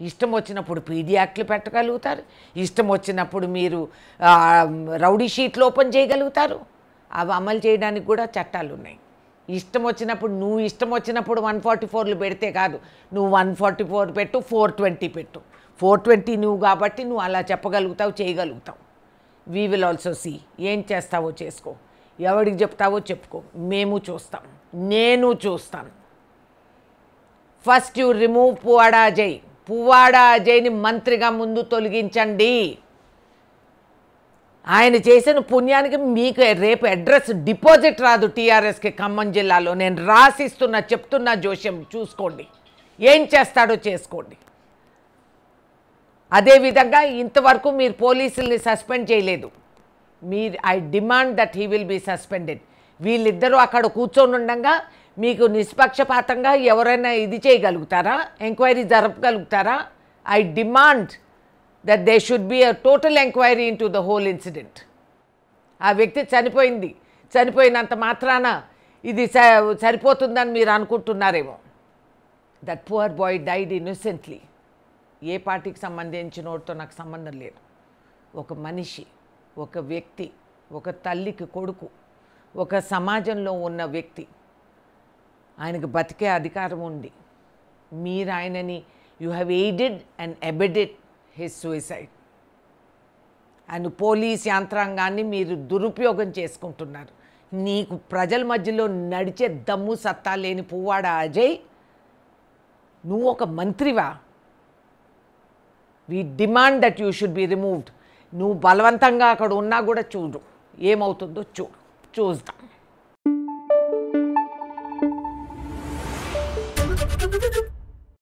ఇష్టం వచ్చినప్పుడు పీడీ యాక్ట్లు పెట్టగలుగుతారు ఇష్టం వచ్చినప్పుడు మీరు ఆ, రౌడీ షీట్లు ఓపెన్ చేయగలుగుతారు అవి అమలు చేయడానికి కూడా చట్టాలు ఉన్నాయి ఇష్టం వచ్చినప్పుడు నువ్వు ఇష్టం వచ్చినప్పుడు వన్ ఫార్టీ ఫోర్లు పెడితే కాదు నువ్వు వన్ ఫార్టీ ఫోర్ పెట్టు ఫోర్ ట్వంటీ పెట్టు ఫోర్ ట్వంటీ నువ్వు కాబట్టి నువ్వు అలా చెప్పగలుగుతావు చేయగలుగుతావు వీ విల్ ఆల్సో సీ ఏం చేస్తావో చేసుకో ఎవడికి చెప్తావో చెప్పుకో మేము చూస్తాం నేను చూస్తాను first you remove Puvvada Ajay Puvvada అజయ్ని మంత్రిగా ముందు తొలగించండి ఆయన చేసిన పుణ్యానికి మీకు రేపు అడ్రస్ డిపాజిట్ రాదు టీఆర్ఎస్కి ఖమ్మం జిల్లాలో నేను రాసిస్తున్నా చెప్తున్నా జోష్యం చూసుకోండి ఏం చేస్తాడో చేసుకోండి అదేవిధంగా ఇంతవరకు మీరు పోలీసుల్ని సస్పెండ్ చేయలేదు మీరు I demand that he will be suspended వీళ్ళిద్దరూ అక్కడ కూర్చొని ఉండగా మీకు నిష్పక్షపాతంగా ఎవరైనా ఇది చేయగలుగుతారా ఎంక్వైరీ జరపగలుగుతారా I demand that they should be a total enquiry into the whole incident ఆ వ్యక్తి చనిపోయింది చనిపోయినంత మాత్రాన ఇది స సరిపోతుందని మీరు అనుకుంటున్నారేమో that poor boy died innocently ఏ పార్టీకి సంబంధించిన వాడితో నాకు సంబంధం లేదు ఒక మనిషి ఒక వ్యక్తి ఒక తల్లికి కొడుకు ఒక సమాజంలో ఉన్న వ్యక్తి ఆయనకు బతికే అధికారం ఉంది మీరు ఆయనని you have aided and abetted his suicide and police యంత్రాంగాన్ని మీరు దురుపయోగం చేసుకుంటున్నారు నీకు ప్రజల మధ్యలో నడిచే దమ్ము సత్తా లేని పువ్వాడ అజయ్ నువ్వు ఒక మంత్రివా we demand that you should be removed నువ్వు బలవంతంగా అక్కడ ఉన్నా కూడా చూడు ఏమవుతుందో చూడు చూద్దాం